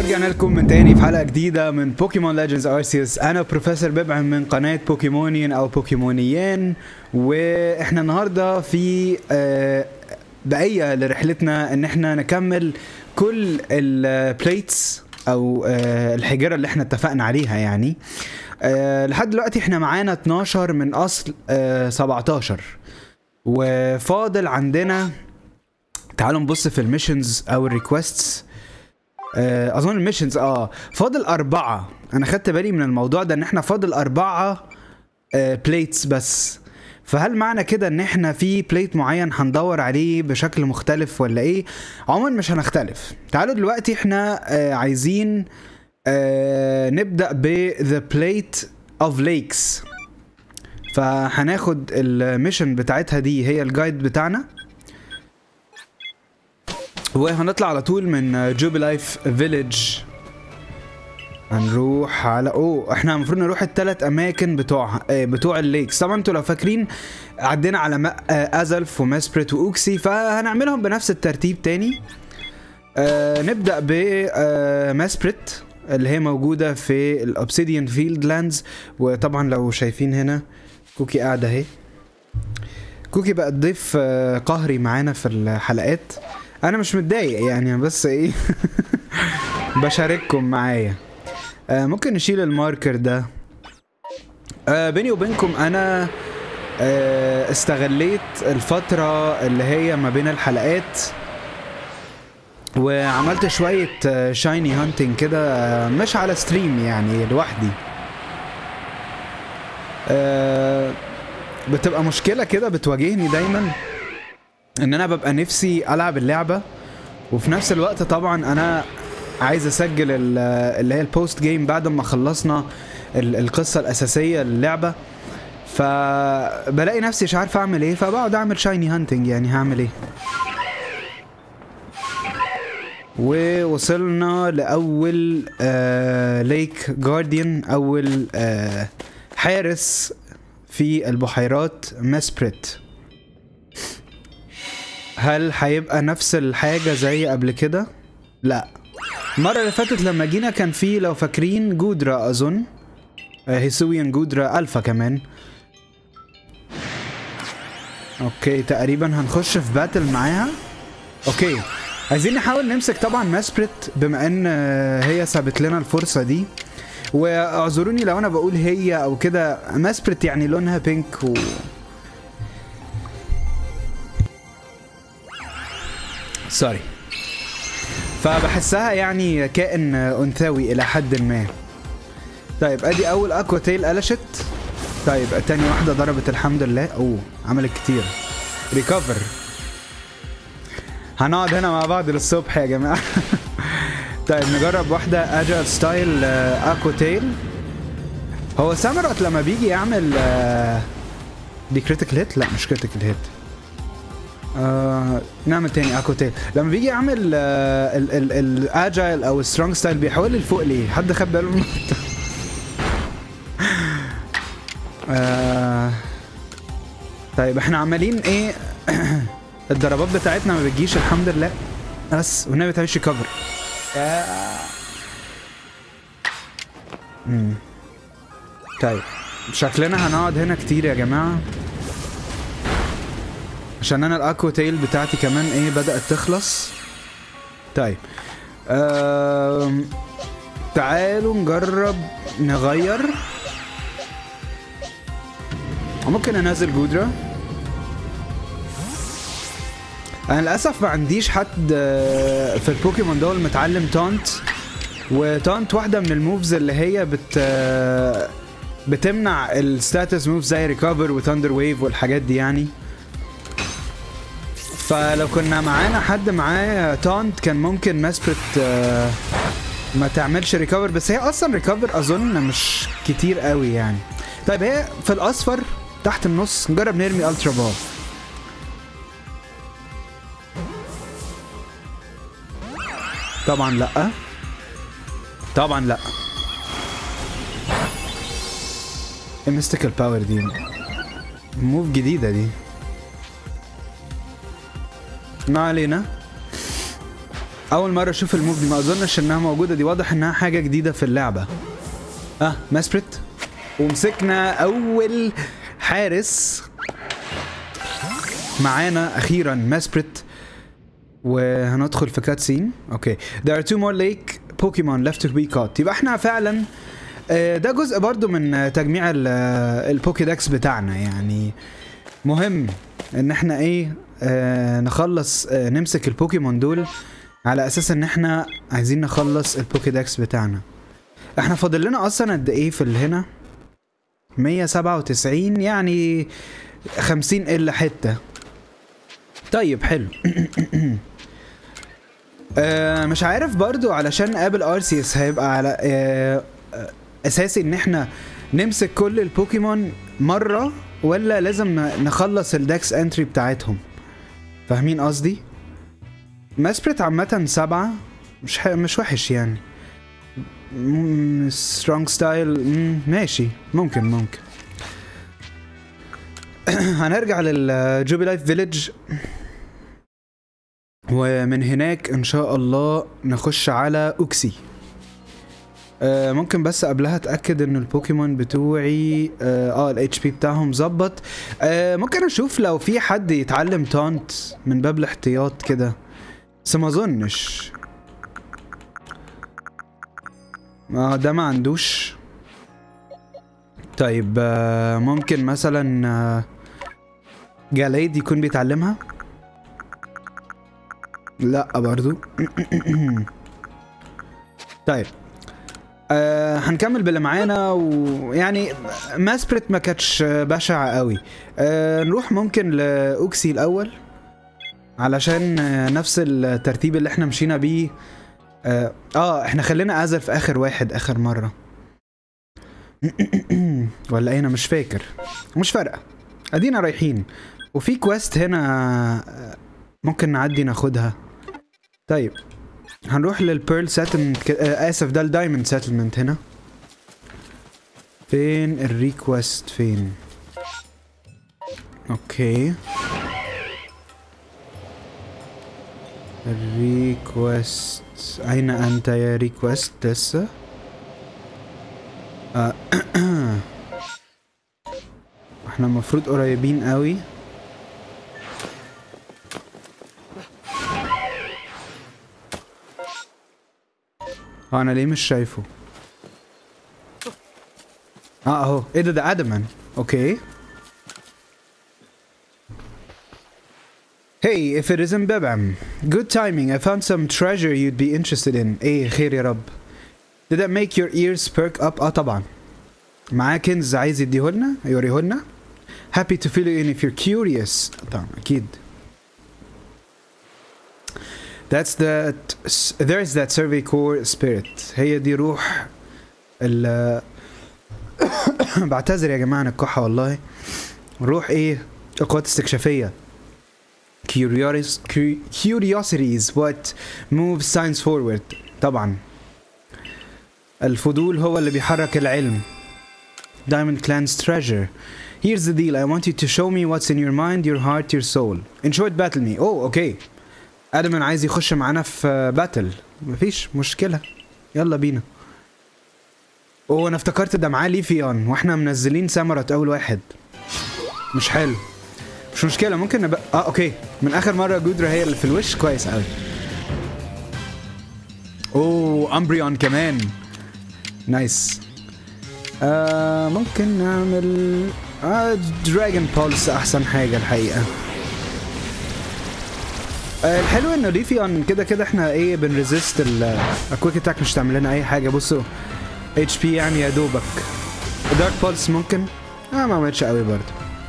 ورجعنا لكم من تاني في حلقه جديده من بوكيمون ليجندز ارسيوس انا بروفيسور ببعم من قناه بوكيمونيان او بوكيمونيان واحنا النهارده في آه، بقيه لرحلتنا ان احنا نكمل كل البليتس او آه، الحجره اللي احنا اتفقنا عليها يعني آه، لحد دلوقتي احنا معانا 12 من اصل آه، 17 وفاضل عندنا تعالوا نبص في الميشنز او الريكوستس آه، اظن الميشنز اه فاضل اربعه انا خدت بالي من الموضوع ده ان احنا فاضل اربعه بليتس بس فهل معنى كده ان احنا في بليت معين هندور عليه بشكل مختلف ولا ايه عموما مش هنختلف تعالوا دلوقتي احنا آه، عايزين آه، نبدا ب the plate of lakes فهناخد الميشن بتاعتها دي هي الجايد بتاعنا وهنطلع على طول من جوبي لايف فيليج هنروح على اوه احنا المفروض نروح الثلاث اماكن بتوع آه، بتوع الليكس طبعا انتوا لو فاكرين عدينا على ما... آه، ازلف وماسبريت واوكسي فهنعملهم بنفس الترتيب تاني آه نبدا ب آه ماسبريت اللي هي موجوده في الاوبسيديان فيلد لاندز وطبعا لو شايفين هنا كوكي قاعده اهي كوكي بقت ضيف آه، قهري معانا في الحلقات انا مش متضايق يعني بس ايه بشارككم معايا آه ممكن نشيل الماركر ده آه بيني وبينكم انا آه استغليت الفترة اللي هي ما بين الحلقات وعملت شوية شايني هانتنج كده آه، مش على ستريم يعني لوحدي آه بتبقى مشكلة كده بتواجهني دايما ان انا ببقى نفسي العب اللعبة وفي نفس الوقت طبعا انا عايز اسجل ال- اللي هي البوست جيم بعد ما خلصنا ال- القصة الاساسية للعبة فبلاقي نفسي مش عارف اعمل ايه فبقعد اعمل شايني هانتنج يعني هعمل ايه ووصلنا لاول آه ليك جارديان اول آه حارس في البحيرات ماسبريت هل هيبقى نفس الحاجة زي قبل كده؟ لا المرة اللي فاتت لما جينا كان في لو فاكرين جودرا أظن آه، هيسويان جودرا ألفا كمان اوكي تقريبا هنخش في باتل معاها اوكي عايزين نحاول نمسك طبعا ماسبريت بما ان آه، هي سابت لنا الفرصة دي واعذروني لو انا بقول هي او كده ماسبريت يعني لونها بينك و سوري فبحسها يعني كائن انثوي الى حد ما طيب ادي اول اكوا تيل قلشت طيب تاني واحدة ضربت الحمد لله اوه عملت كتير ريكفر هنقعد هنا مع بعض للصبح يا جماعة طيب نجرب واحدة اجل ستايل اكوا تيل هو سامرات لما بيجي يعمل آه، دي كريتيكال هيت لا مش كريتيكال هيت آه نعمل تاني اكو تاني لما بيجي يعمل آه الاجايل او السترونج ستايل بيحول لفوق ليه حد خد باله من النقطة؟ آه طيب احنا عمالين ايه الضربات بتاعتنا ما بتجيش الحمد لله بس والنبي ما تعملش كفر امم طيب شكلنا هنقعد هنا كتير يا جماعه عشان انا الاكوا تيل بتاعتي كمان ايه بدأت تخلص طيب أم... تعالوا نجرب نغير ممكن انزل جودرا انا للاسف ما عنديش حد آه، في البوكيمون دول متعلم تونت وتونت واحده من الموفز اللي هي بت آه، بتمنع الستاتس موف زي ريكفر وثاندر ويف والحاجات دي يعني فلو كنا معانا حد معاه تونت كان ممكن ماسبريت آه، ما تعملش ريكفر بس هي اصلا ريكفر اظن مش كتير قوي يعني طيب هي في الاصفر تحت النص نجرب نرمي الترا بال طبعا لا طبعا لا الميستيكال باور دي موف جديده دي ما علينا اول مره اشوف الموف دي ما اظنش انها موجوده دي واضح انها حاجه جديده في اللعبه اه ماسبريت ومسكنا اول حارس معانا اخيرا ماسبريت وهندخل في كاتسين اوكي there are two more lake Pokemon left to be caught يبقى احنا فعلا آه، ده جزء برضو من آه، تجميع ال- آه، البوكيدكس بتاعنا يعني مهم ان احنا ايه آه نخلص آه نمسك البوكيمون دول على اساس ان احنا عايزين نخلص البوكيدكس بتاعنا احنا فاضل لنا اصلا قد ايه في ال- هنا 197 يعني 50 الا حته طيب حلو آه مش عارف برضو علشان قابل ارسيوس هيبقى على آه آه، اساسي ان احنا نمسك كل البوكيمون مره ولا لازم ن- نخلص الدكس انتري بتاعتهم فاهمين قصدي ماسبريت عامة سبعة مش ح... مش وحش يعني سترونج ستايل ماشي ممكن ممكن هنرجع للجوبي لايف فيليج ومن هناك ان شاء الله نخش على اوكسي آه ممكن بس قبلها اتاكد ان البوكيمون بتوعي اه الاتش بي بتاعهم ظبط آه ممكن اشوف لو في حد يتعلم تانت من باب الاحتياط كده بس ما اظنش اه ده ما عندوش طيب آه ممكن مثلا آه جاليد يكون بيتعلمها لا برضو طيب آه هنكمل باللي معانا ويعني ماسبريت ما كانتش بشعة قوي آه نروح ممكن لاوكسي الاول علشان آه نفس الترتيب اللي احنا مشينا بيه اه, آه احنا خلينا ازل في اخر واحد اخر مرة ولا ايه انا مش فاكر مش فارقة ادينا رايحين وفي كويست هنا آه، ممكن نعدي ناخدها طيب هنروح للبيرل سيتلمنت آه اسف ده الدايموند سيتلمنت هنا فين الريكوست فين اوكي الريكوست اين انت يا ريكوست لسه آه. احنا المفروض قريبين قوي اه انا ليه مش شايفه اه اهو ايه ده ده ادمان اوكي Hey, if it isn't Bebam. Good timing. I found some treasure you'd be interested in. ايه خير يا رب. Did that make your ears perk up؟ اه طبعا. معاه كنز عايز يديهولنا يوريهولنا. Happy to fill you in if you're curious. طبعا اكيد. That's that there's that survey core spirit. هي دي روح ال بعتذر يا جماعة عن الكحة والله. روح ايه؟ القوات الاستكشافية. Curios cu- curiosity is what moves science forward. طبعا. الفضول هو اللي بيحرك العلم. Diamond Clan's treasure. Here's the deal. I want you to show me what's in your mind, your heart, your soul. In short, battle me. Oh, okay. ادمن عايز يخش معانا في باتل مفيش مشكله يلا بينا اوه انا افتكرت ده معاه ليفيون واحنا منزلين سامرات اول واحد مش حلو مش مشكله ممكن نبقى اه اوكي من اخر مره جودرا هي اللي في الوش كويس قوي اوه امبريون كمان نايس آه ممكن نعمل آه دراجون بولس احسن حاجه الحقيقه آه، الحلو انه ليفيون كده كده احنا ايه بنريزيست الكويك اتاك مش تعمل لنا اي حاجه بصوا اتش بي يعني يا دوبك دارك بولس ممكن اه ما عملتش قوي برضه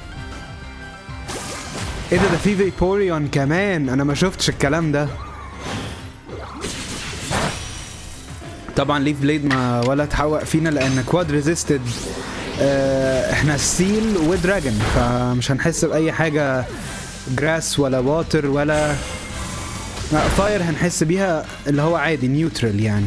ايه ده ده في فيبوريون كمان انا ما شفتش الكلام ده طبعا ليف بليد ما ولا تحوق فينا لان كواد ريزيستد آه احنا ستيل ودراجون فمش هنحس باي حاجه جراس ولا واتر ولا فاير هنحس بيها اللي هو عادي نيوترال يعني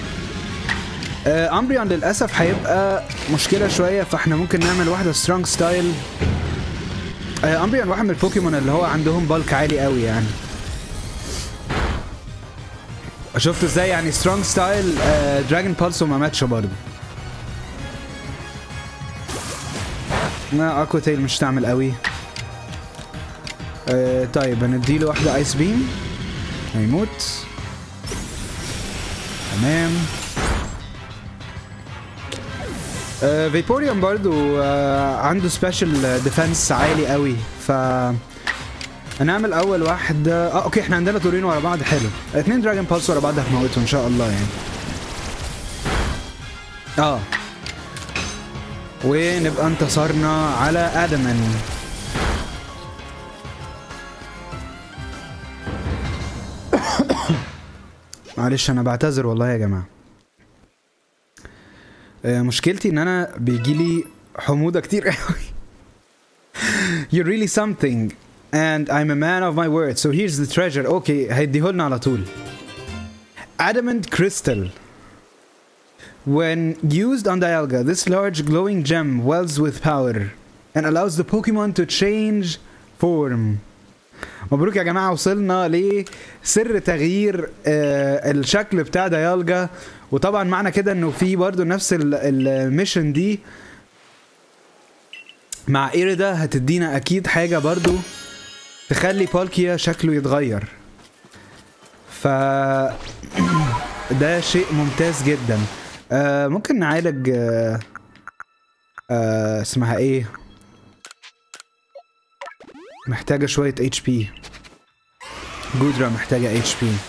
آه امبريون للاسف هيبقى مشكله شويه فاحنا ممكن نعمل واحده سترونج ستايل آه امبريون واحد من البوكيمون اللي هو عندهم بالك عالي قوي يعني شفت ازاي يعني سترونج ستايل دراجون بالس وما ماتش برضه لا اكوا تيل مش تعمل قوي آه طيب هنديله واحدة ايس بيم هيموت تمام آه فيبوريوم برضو آه عنده سبيشال ديفense عالي قوي ف هنعمل اول واحدة اه اوكي احنا عندنا دورين ورا بعض حلو اتنين دراجون بالس ورا بعض هنموتهم ان شاء الله يعني اه ونبقى انتصرنا على ادمن معلش انا بعتذر والله يا جماعه آه، مشكلتي ان انا بيجيلي حموضه كتير قوي You're really something and I'm a man of my word so here's the treasure اوكي هيديهولنا على طول Adamant crystal When used on Dialga, this large glowing gem wells with power and allows the Pokemon to change form. مبروك يا جماعة وصلنا لسر تغيير آه الشكل بتاع ديالجا وطبعا معنى كده انه في برضه نفس ال- الميشن دي مع ايريدا هتدينا اكيد حاجة برضه تخلي بالكيا شكله يتغير ف ده شيء ممتاز جدا آه ممكن نعالج آه آه اسمها ايه محتاجة شوية اتش بي جودرا محتاجة اتش بي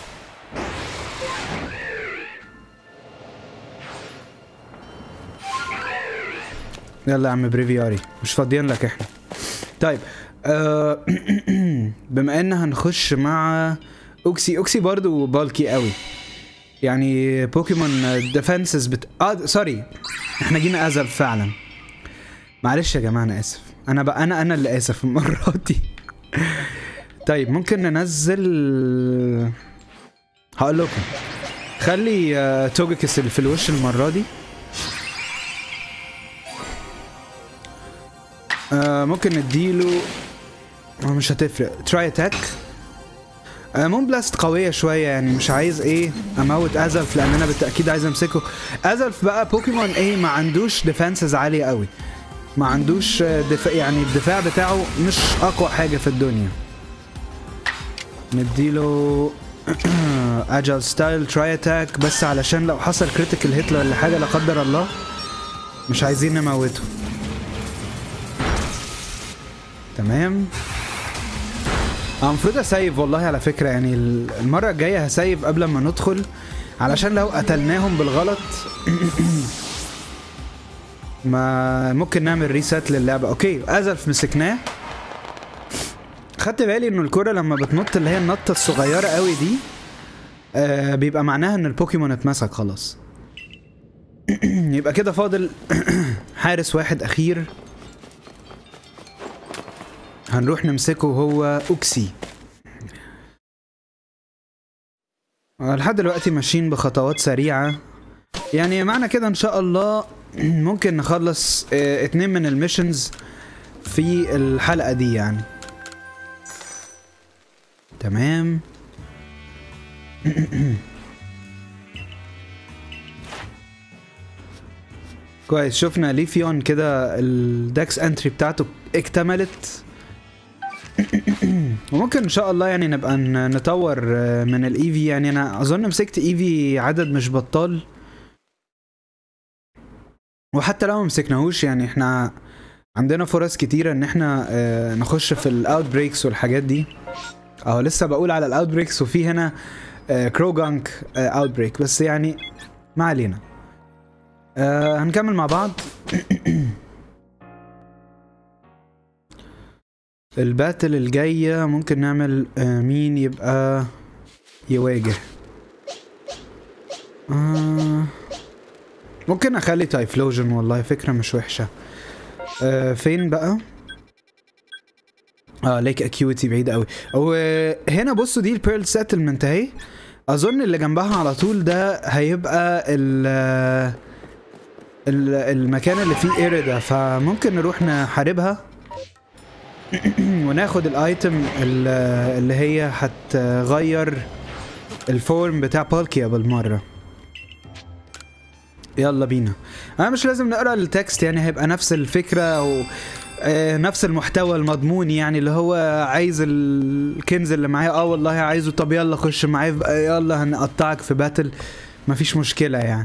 يلا يا عم بريفياري مش فاضيين لك احنا طيب آه بما ان هنخش مع اوكسي اوكسي برضو بالكي قوي يعني بوكيمون ديفنسز بت... اه سوري احنا جينا ازل فعلا معلش يا جماعه انا اسف انا بقى انا انا اللي اسف المره دي طيب ممكن ننزل هقول لكم خلي آه، توجكس اللي في الوش المره دي آه ممكن نديله آه، مش هتفرق تراي اتاك آه مون بلاست قوية شوية يعني مش عايز ايه اموت ازلف لان انا بالتأكيد عايز امسكه ازلف بقى بوكيمون ايه ما عندوش ديفenses عالية قوي ما عندوش آه، دفاع يعني الدفاع بتاعه مش اقوى حاجة في الدنيا نديله اجل ستايل تراي اتاك بس علشان لو حصل كريتيكال هيت ولا حاجة لا قدر الله مش عايزين نموته تمام أنا المفروض اسيف والله على فكره يعني ال- المره الجايه هسيف قبل ما ندخل علشان لو قتلناهم بالغلط ما ممكن نعمل ريسات للعبه اوكي ازلف مسكناه خدت بالي انه الكره لما بتنط اللي هي النطه الصغيره قوي دي آه بيبقى معناها ان البوكيمون اتمسك خلاص يبقى كده فاضل حارس واحد اخير هنروح نمسكه هو اوكسي آه، لحد دلوقتي ماشيين بخطوات سريعة يعني معنى كده ان شاء الله ممكن نخلص آه، اتنين من الميشنز في الحلقة دي يعني تمام كويس شفنا ليفيون كده الدكس انتري بتاعته اكتملت وممكن ان شاء الله يعني نبقى ن- نطور آه، من الايفي يعني انا اظن مسكت ايفي عدد مش بطال وحتى لو ما مسكناهوش يعني احنا عندنا فرص كتيرة ان احنا آه، نخش في الاوت بريكس والحاجات دي اه لسه بقول على الاوت بريكس وفي هنا كروجانك اوت بريك بس يعني ما علينا آه هنكمل مع بعض الباتل الجاية ممكن نعمل آه مين يبقى يواجه آه ممكن اخلي تايفلوجن والله فكرة مش وحشة آه فين بقى اه ليك اكيوتي بعيدة قوي وهنا بصوا دي البيرل سيتلمنت اهي اظن اللي جنبها على طول ده هيبقى ال ال- المكان اللي فيه ايريدا فممكن نروح نحاربها وناخد الايتم ال- اللي هي هتغير الفورم بتاع بالكيا بالمره يلا بينا انا مش لازم نقرا التكست يعني هيبقى نفس الفكره او آه، نفس المحتوى المضمون يعني اللي هو عايز الكنز اللي معايا اه والله عايزه طب يلا خش معايا في- يلا هنقطعك في باتل مفيش مشكله يعني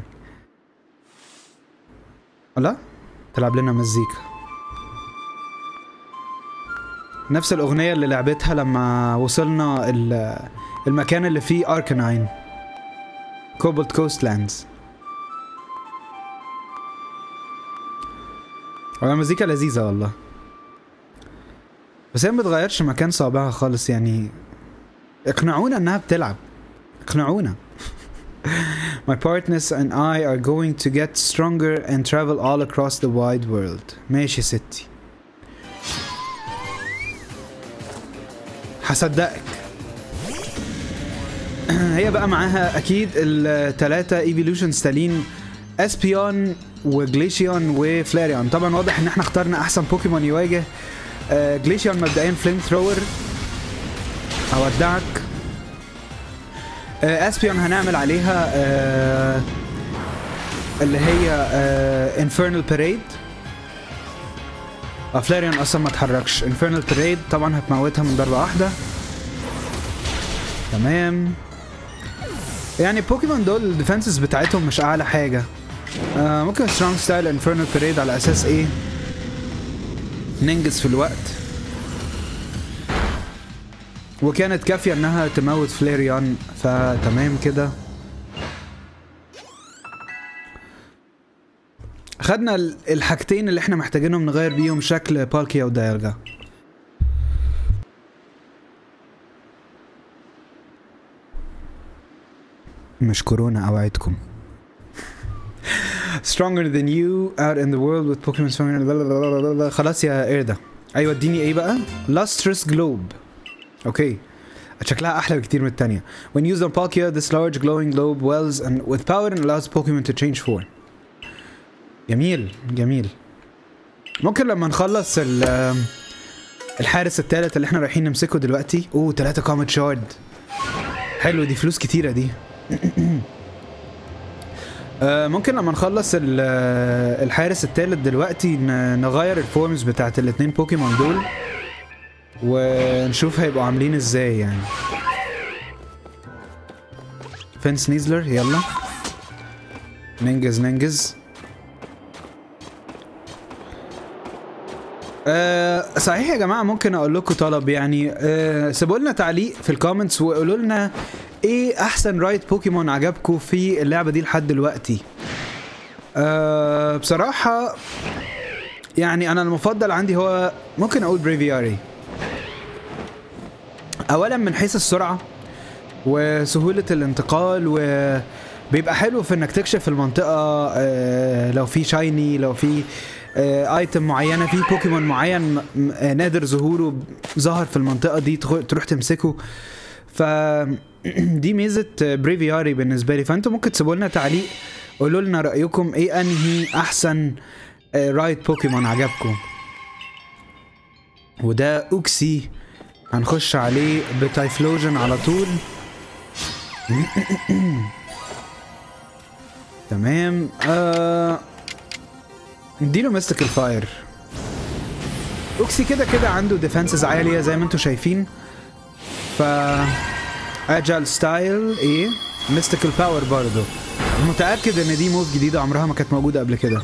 لا تلعب لنا مزيكا نفس الأغنية اللي لعبتها لما وصلنا ال- المكان اللي فيه أركناين كوبلت كوست لاندز والله مزيكا لذيذة والله بس هي ما بتغيرش مكان صابعها خالص يعني اقنعونا انها بتلعب اقنعونا My partners and I are going to get stronger and travel all across the wide world ماشي ستي هصدقك هي بقى معاها اكيد التلاتة ايفولوشنز تالين اسبيون وجليشيون وفلاريون طبعا واضح ان احنا اخترنا احسن بوكيمون يواجه آه، جليشيون مبدئيا فليم ثرور اودعك آه، اسبيون هنعمل عليها آه، اللي هي انفيرنال باريد فلاريون اصلا ما اتحركش انفيرنال باريد طبعا هتموتها من ضربه واحده تمام يعني بوكيمون دول الديفنسز بتاعتهم مش اعلى حاجه آه ممكن سترونج ستايل انفيرنال باريد على اساس ايه ننجز في الوقت وكانت كافيه انها تموت فليريون فتمام كده خدنا ال- الحاجتين اللي احنا محتاجينهم نغير بيهم شكل بالكيا ودايرجا مش كورونا اوعدكم stronger than you out in the world with Pokemon stronger خلاص يا قردة ايوه اديني ايه بقى lustrous globe اوكي شكلها احلى بكتير من التانية when used on Palkia this large glowing globe wells and with power and allows Pokemon to change form جميل جميل ممكن لما نخلص ال الحارس التالت اللي احنا رايحين نمسكه دلوقتي اوه 3 كومت شارد حلو دي فلوس كتيرة دي آه، ممكن لما نخلص ال- آه، الحارس التالت دلوقتي ن- نغير الفورمز بتاعت الاتنين بوكيمون دول ونشوف هيبقوا عاملين ازاي يعني فين سنيزلر يلا ننجز ننجز أه صحيح يا جماعه ممكن اقول لكم طلب يعني أه سيبوا لنا تعليق في الكومنتس وقولوا لنا ايه احسن رايت بوكيمون عجبكم في اللعبه دي لحد دلوقتي أه بصراحه يعني انا المفضل عندي هو ممكن اقول بريفياري اولا من حيث السرعه وسهوله الانتقال وبيبقى حلو في انك تكشف المنطقه أه لو في شايني لو في آه، ايتم معينه في بوكيمون معين م- م- آه، نادر ظهوره ظهر في المنطقه دي تخ- تروح تمسكه ف دي ميزه بريفياري بالنسبه لي فانتوا ممكن تسيبوا لنا تعليق قولوا لنا رايكم ايه انهي احسن آه، رايت بوكيمون عجبكم وده اوكسي هنخش عليه بتايفلوجن على طول تمام آه اديله ميستيكال فاير اوكسي كده كده عنده ديفنسز عاليه زي ما انتم شايفين ف اجال ستايل ايه ميستيكال باور برضه متاكد ان دي موف جديده عمرها ما كانت موجوده قبل كده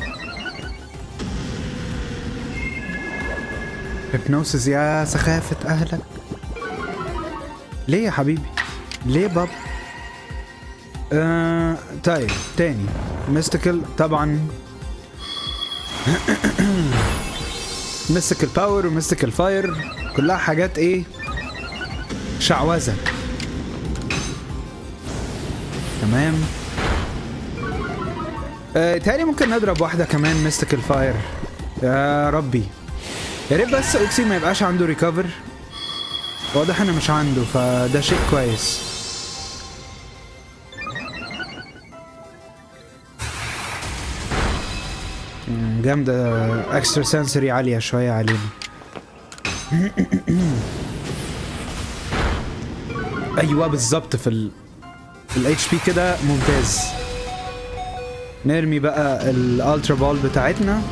هيبنوسيس يا سخافه اهلك ليه يا حبيبي ليه باب آه طيب تاني ميستيكال طبعا ميستيكال باور وميستيكال فاير كلها حاجات ايه شعوذه تمام آه تاني ممكن نضرب واحده كمان ميستيكال فاير يا ربي يا ريت بس اوكسي ما يبقاش عنده ريكفر واضح انه مش عنده فده شيء كويس مم، جامدة اكسترا سنسوري عالية شوية علينا ايوه بالظبط في ال... الاتش بي كده ممتاز نرمي بقى الالترا بول بتاعتنا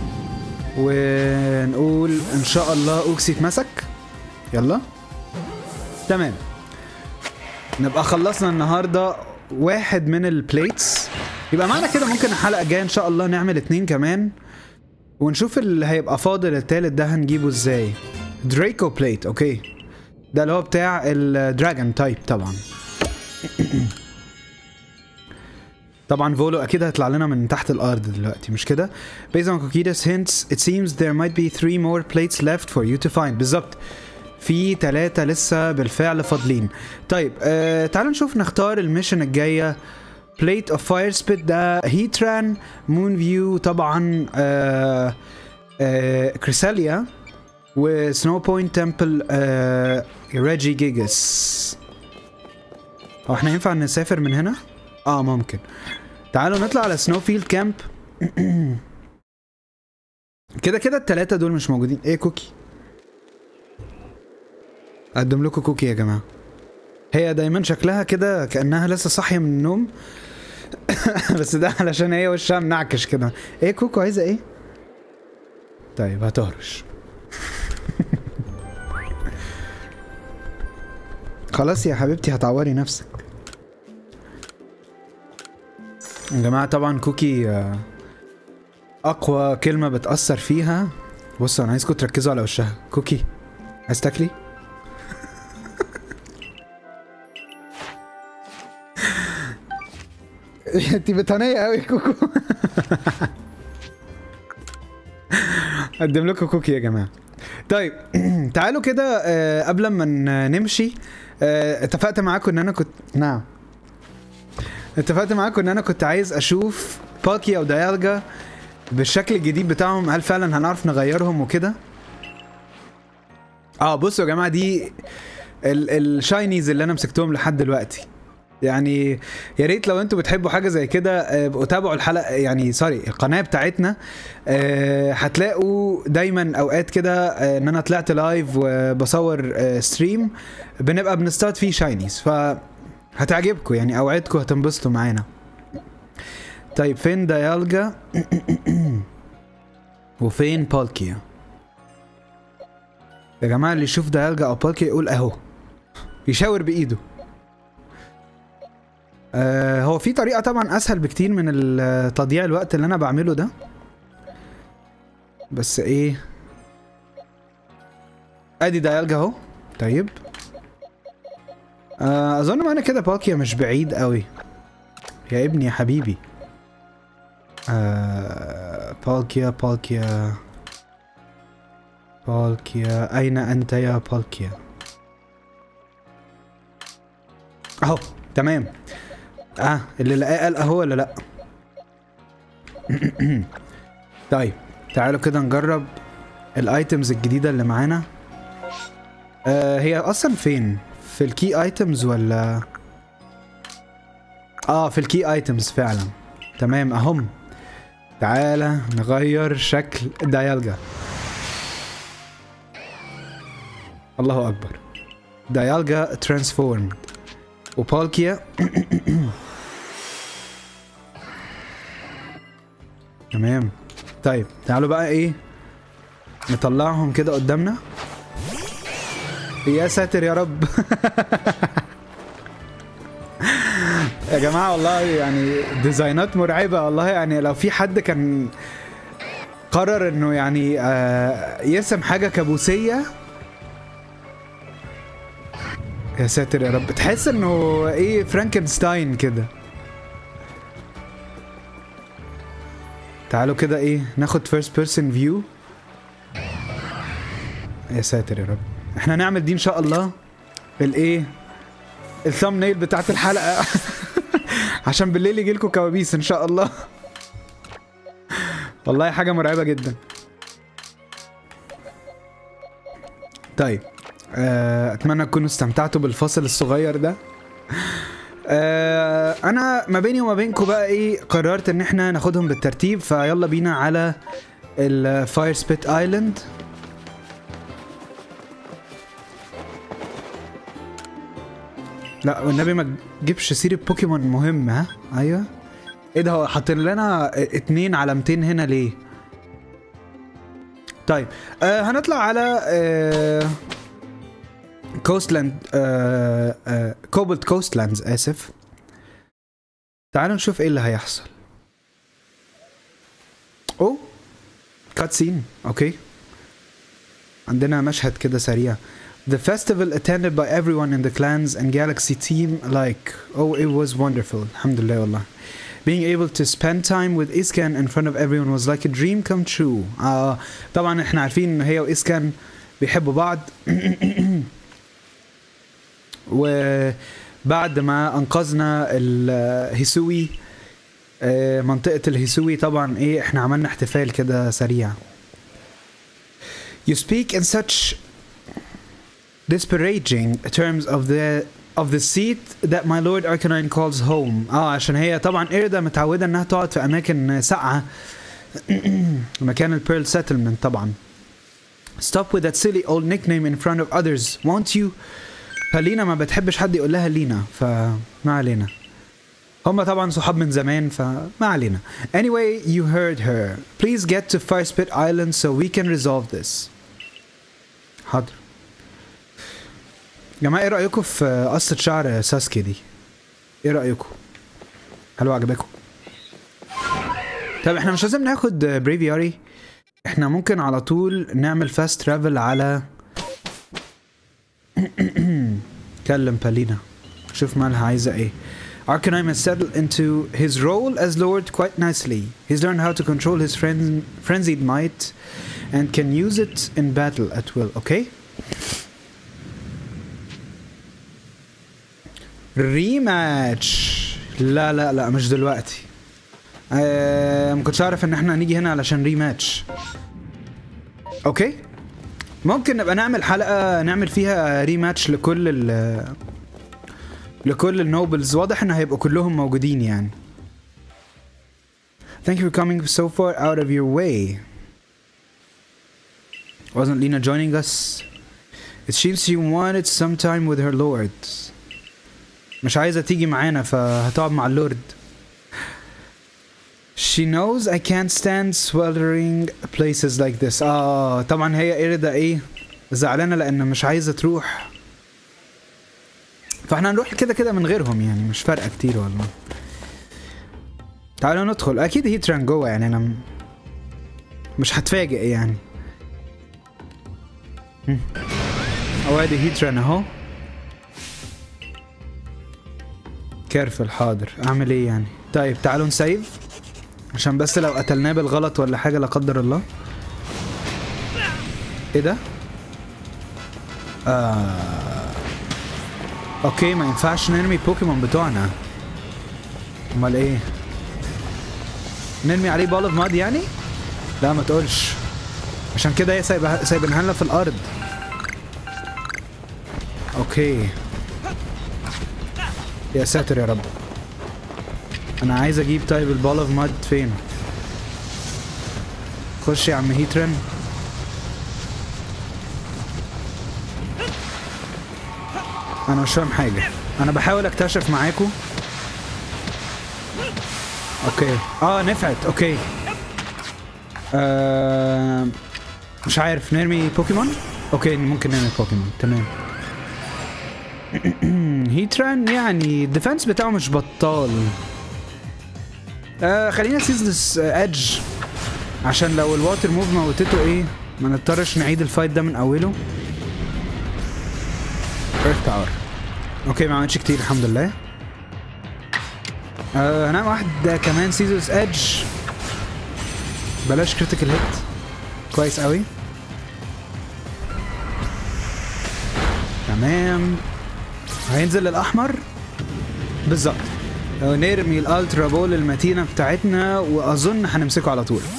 ونقول ان شاء الله اوكسي اتمسك يلا تمام نبقى خلصنا النهارده واحد من البليتس يبقى معنى كده ممكن الحلقه الجايه ان شاء الله نعمل اتنين كمان ونشوف اللي هيبقى فاضل التالت ده هنجيبه ازاي دريكو بليت اوكي ده اللي هو بتاع الدراجون تايب طبعا طبعا فولو اكيد هيطلع لنا من تحت الارض دلوقتي مش كده based on Kokida's hints it seems there might be three more plates left for you to find بالظبط في ثلاثة لسه بالفعل فاضلين طيب آه تعالوا نشوف نختار الميشن الجاية بليت اوف فاير سبيت ده هيتران مون فيو طبعا آه آه كريساليا وسنو بوينت تمبل آه ريجي جيجس هو احنا ينفع نسافر من هنا؟ اه ممكن تعالوا نطلع على سنو فيلد كامب كده كده التلاتة دول مش موجودين ايه كوكي اقدم لكم كوكي يا جماعة هي دايما شكلها كده كأنها لسه صاحية من النوم بس ده علشان هي وشها منعكش كده ايه كوكو عايزة ايه طيب هتهرش خلاص يا حبيبتي هتعوري نفسك يا جماعة طبعا كوكي آه، أقوى كلمة بتأثر فيها بصوا أنا عايزكم تركزوا على وشها كوكي عايز تاكلي؟ انتي بتهنية قوي كوكو اقدم لكم كوكي يا جماعة طيب تعالوا كده آه، قبل ما ن- نمشي آه، اتفقت معاكم ان انا كنت نعم اتفقت معاكم ان انا كنت عايز اشوف باكي او ديالجا بالشكل الجديد بتاعهم هل فعلا هنعرف نغيرهم وكده اه بصوا يا جماعه دي ال- الشاينيز اللي انا مسكتهم لحد دلوقتي يعني يا ريت لو انتوا بتحبوا حاجه زي كده آه، ابقوا تابعوا الحلقه يعني سوري القناه بتاعتنا آه، هتلاقوا دايما اوقات كده آه، ان انا طلعت لايف وبصور آه، ستريم بنبقى بنستارت فيه شاينيز ف هتعجبكم يعني اوعدكم هتنبسطوا معانا طيب فين ديالجا وفين بالكيا يا جماعه اللي يشوف ديالجا او بالكيا يقول اهو يشاور بايده آه هو في طريقه طبعا اسهل بكتير من ال- تضييع الوقت اللي انا بعمله ده بس ايه ادي ديالجا اهو طيب آه، اظن معانا كده باكيا مش بعيد قوي يا ابني يا حبيبي آه بالكيا بالكيا بالكيا اين انت يا بالكيا اهو تمام اه اللي لقاه قال اهو ولا لا طيب تعالوا كده نجرب الايتمز الجديده اللي معانا آه هي اصلا فين في الكي ايتمز ولا اه في الكي ايتمز فعلا تمام اهم تعالى نغير شكل دايالجا الله اكبر دايالجا ترانسفورمد وبالكيا تمام طيب تعالوا بقى ايه نطلعهم كده قدامنا يا ساتر يا رب يا جماعة والله يعني ديزاينات مرعبة والله يعني لو في حد كان قرر انه يعني آه يرسم حاجة كابوسية يا ساتر يا رب تحس انه ايه فرانكنستاين كده تعالوا كده ايه ناخد فيرست بيرسون فيو يا ساتر يا رب احنا نعمل دي ان شاء الله الايه الثامنيل بتاعت الحلقه عشان بالليل يجي لكم كوابيس ان شاء الله والله حاجه مرعبه جدا طيب آه، اتمنى تكونوا استمتعتوا بالفصل الصغير ده آه، انا ما بيني وما بينكم بقى ايه قررت ان احنا ناخدهم بالترتيب فيلا بينا على الفاير سبيت ايلاند لا والنبي ما تجيبش سيرة بوكيمون مهم ها ايوه ايه ده هو حاطين لنا اتنين علامتين هنا ليه طيب آه هنطلع على آه كوستلاند آه آه كوبلت كوستلاندز اسف تعالوا نشوف ايه اللي هيحصل اوه كاتسين اوكي عندنا مشهد كده سريع The festival attended by everyone in the clans and galaxy team like oh it was wonderful الحمد لله والله Being able to spend time with Iskan in front of everyone was like a dream come true. آه طبعا احنا عارفين ان هي وإسكان بيحبوا بعض وبعد ما انقذنا الهيسوي آه منطقة الهيسوي طبعا ايه احنا عملنا احتفال كده سريع. You speak in such disparaging terms of the of the seat that my lord Arcanine calls home اه عشان هي طبعا إيردا متعودة انها تقعد في اماكن ساقعة مكان البيرل settlement طبعا Stop with that silly old nickname in front of others won't you فلينا ما بتحبش حد يقول لها لينا فما علينا هما طبعا صحاب من زمان فما علينا Anyway you heard her Please get to Firespit Island so we can resolve this حاضر جماعة ايه رأيكم في قصة شعر ساسكي دي؟ ايه رأيكم؟ هل هو عجبكم؟ طب احنا مش لازم ناخد بريفياري احنا ممكن على طول نعمل فاست ترافل على كلم بالينا شوف مالها عايزة ايه Arcanine has settled into his role as Lord quite nicely. He's learned how to control his fren frenzied might and can use it in battle at will, okay? ريماتش لا لا لا مش دلوقتي آه ما كنتش اعرف ان احنا هنيجي هنا علشان ريماتش اوكي ممكن نبقى نعمل حلقه نعمل فيها ريماتش لكل ال لكل النوبلز واضح ان هيبقوا كلهم موجودين يعني Thank you for coming so far out of your way. Wasn't Lena joining us? It seems she wanted some time with her lord. مش عايزة تيجي معانا فهتقعد مع اللورد She knows I can't stand sweltering places like this اه طبعا هي إيردا ايه زعلانة لأن مش عايزة تروح فاحنا هنروح كده كده من غيرهم يعني مش فارقة كتير والله تعالوا ندخل أكيد هيتران جوه يعني أنا م- مش هتفاجئ يعني هم. أهو ادي هيتران اهو كيرفل حاضر اعمل ايه يعني طيب تعالوا نسيف عشان بس لو قتلناه بالغلط ولا حاجه لا قدر الله ايه ده آه. اوكي ما ينفعش نرمي بوكيمون بتوعنا امال ايه نرمي عليه بول اوف ماد يعني لا ما تقولش عشان كده هي سايبها سايبينها لنا في الارض اوكي يا ساتر يا رب انا عايز اجيب طيب البول اوف ماد فين خش يا عم هيترن انا مش فاهم حاجه انا بحاول اكتشف معاكم اوكي اه نفعت اوكي آه مش عارف نرمي بوكيمون اوكي ممكن نرمي بوكيمون تمام هيتران يعني الديفنس بتاعه مش بطال آه خلينا سيزلس ادج عشان لو الواتر موف موتته ايه ما نضطرش نعيد الفايت ده من اوله ايرث باور اوكي ما عملتش كتير الحمد لله آه هنعمل واحدة كمان سيزلس ادج بلاش كريتيكال هيت كويس قوي تمام هينزل الاحمر بالظبط نرمي الالترا بول المتينه بتاعتنا واظن هنمسكه على طول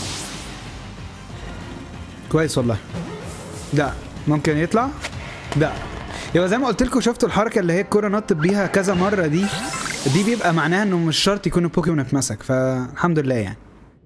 كويس والله ده ممكن يطلع ده يبقى زي ما قلت لكم شفتوا الحركه اللي هي الكوره نطت بيها كذا مره دي دي بيبقى معناها انه مش شرط يكون البوكيمون اتمسك فالحمد لله يعني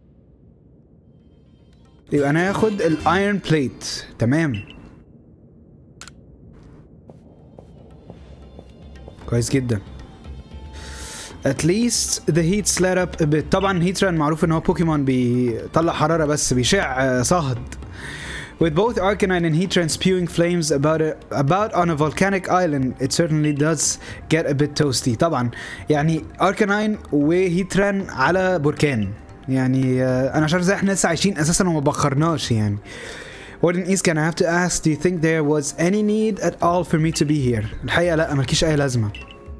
يبقى انا هاخد الايرون بليت تمام كويس جدا at least the heat slid up a bit طبعا هيتران معروف ان هو بوكيمون بيطلع حراره بس بيشع آه، صهد With both Arcanine and Heatran spewing flames about a, about on a volcanic island, it certainly does get a bit toasty. طبعا يعني Arcanine وهيتران على بركان. يعني آه، انا مش عارف ازاي احنا لسه عايشين اساسا وما بخرناش يعني. Warden East can I have to ask do you think there was any need at all for me to be here? الحقيقة لا ملكيش أي لازمة.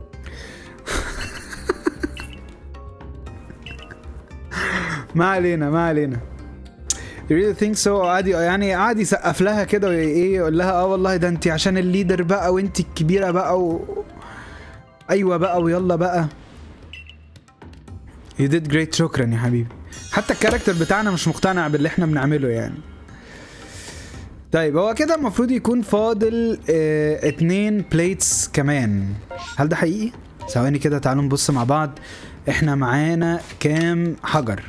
ما علينا ما علينا. You really think so قعد يعني قعد يسقف لها كده وايه يقول لها اه والله ده انت عشان الليدر بقى وانت الكبيره بقى و... ايوه بقى ويلا بقى You did great شكرا يا حبيبي حتى الكاركتر بتاعنا مش مقتنع باللي احنا بنعمله يعني طيب هو كده المفروض يكون فاضل اه اتنين بليتس كمان هل ده حقيقي؟ ثواني كده تعالوا نبص مع بعض احنا معانا كام حجر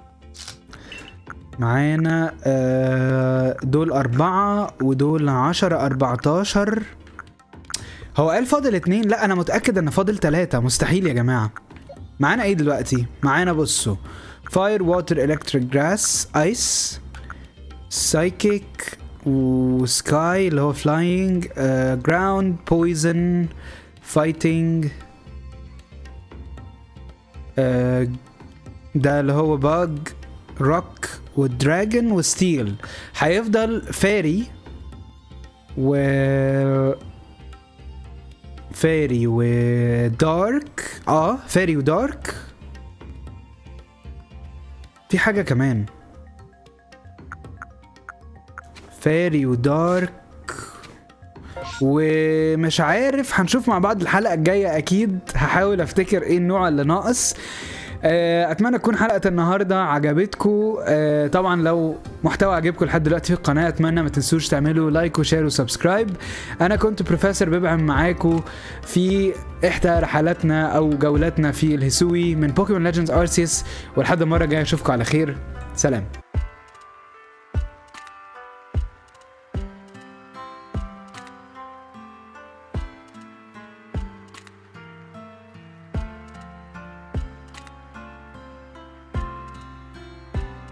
معانا آه، دول أربعة ودول عشرة أربعتاشر هو قال فاضل اتنين لا أنا متأكد إن فاضل تلاتة مستحيل يا جماعة معانا إيه دلوقتي؟ معانا بصوا فاير ووتر إلكتريك جراس ايس سايكيك وسكاي اللي هو فلاينج جراوند بويزن فايتنج ده اللي هو باج روك ودراجون وستيل هيفضل فاري و فاري ودارك اه فاري ودارك في حاجة كمان فاري ودارك ومش عارف هنشوف مع بعض الحلقة الجاية أكيد هحاول أفتكر إيه النوع اللي ناقص آه، اتمنى تكون حلقه النهارده عجبتكم آه، طبعا لو محتوى عجبكم لحد دلوقتي في القناه اتمنى ما تنسوش تعملوا لايك وشير وسبسكرايب انا كنت بروفيسور ببعم معاكم في احدى رحلاتنا او جولاتنا في الهسوي من بوكيمون ليجندز ارسيس ولحد المره الجايه اشوفكم على خير سلام